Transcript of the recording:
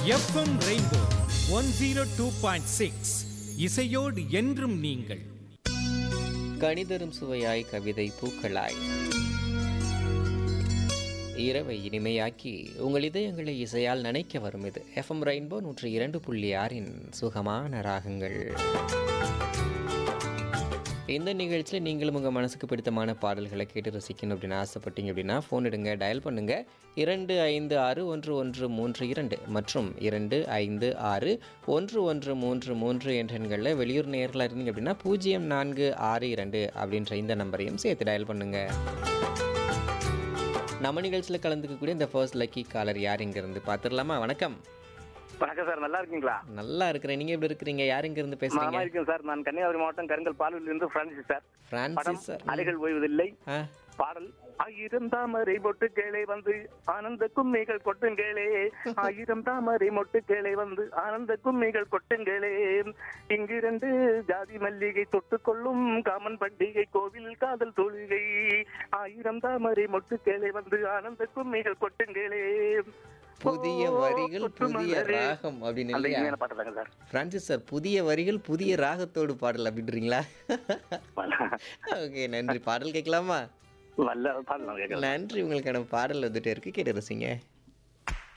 FM rainbow one zero two point six இசையோடு என்றும் நீங்கள் கணிதரும் சுவையாய் கவிதை பூக்களாய் இரவை இனிமையாக்கி உங்கள் இதயங்களை இசையால் நனைக்க வரும் இது எஃப்எம் ரெயின்போ நூற்றி இரண்டு புள்ளி ஆறின் சுகமான ராகங்கள் இந்த நிகழ்ச்சியில் நீங்களும் உங்கள் மனசுக்கு பிடித்தமான பாடல்களை கேட்டு ரசிக்கணும் அப்படின்னு ஆசைப்பட்டீங்க அப்படின்னா ஃபோன் எடுங்க டயல் பண்ணுங்க இரண்டு ஐந்து ஆறு ஒன்று ஒன்று மூன்று இரண்டு மற்றும் இரண்டு ஐந்து ஆறு ஒன்று ஒன்று மூன்று மூன்று என்ற எண்களில் வெளியூர் நேரில் இருந்தீங்க அப்படின்னா பூஜ்ஜியம் நான்கு ஆறு இரண்டு அப்படின்ற இந்த நம்பரையும் சேர்த்து டயல் பண்ணுங்க நம்ம நிகழ்ச்சியில் கலந்துக்கக்கூடிய இந்த ஃபர்ஸ்ட் லக்கி காலர் யார் இருந்து பார்த்துடலாமா வணக்கம் வணக்கம் சார் நல்லா இருக்கீங்களா நல்லா இருக்கிறேன் நீங்க எப்படி இருக்கிறீங்க யார் இருந்து மாமா பேசுறீங்க இருக்கேன் சார் நான் கன்னியாகுமரி மாவட்டம் கருங்கல் பாலூரில் இருந்து பிரான்சிஸ் சார் படம் பிரான்சிஸ் சார் அலைகள் ஓய்வதில்லை ஆ பாடல் ஆயிரம் தாமரை மொட்டு கேளை வந்து ஆனந்த கும்மிகள் கொட்டுங்களே ஆயிரம் தாமரை மொட்டு கேளை வந்து ஆனந்த கும்மிகள் கொட்டுங்களே இங்கிரண்டு ஜாதி மல்லிகை தொட்டுக்கொள்ளும் காமன் பண்டிகை கோவில் காதல் தொழுகை ஆயிரம் தாமரை மொட்டு கேளை வந்து ஆனந்த கும்மிகள் கொட்டுங்களே புதிய ஓ, வரிகள் கொட்டு புதிய மலரே. ராகம் அப்படின்னு அந்த இல்லையா இனிமையான பாட்டு தாங்க சார் பிரான்சிஸ் சார் புதிய வரிகள் புதிய ராகத்தோடு பாடல் அப்படின்றீங்களா ஓகே நன்றி பாடல் கேட்கலாமா நல்ல பாடலாம் கேட்கலாம் நன்றி உங்களுக்கான பாடல் வந்துட்டே இருக்கு கேட்டு ரசிங்க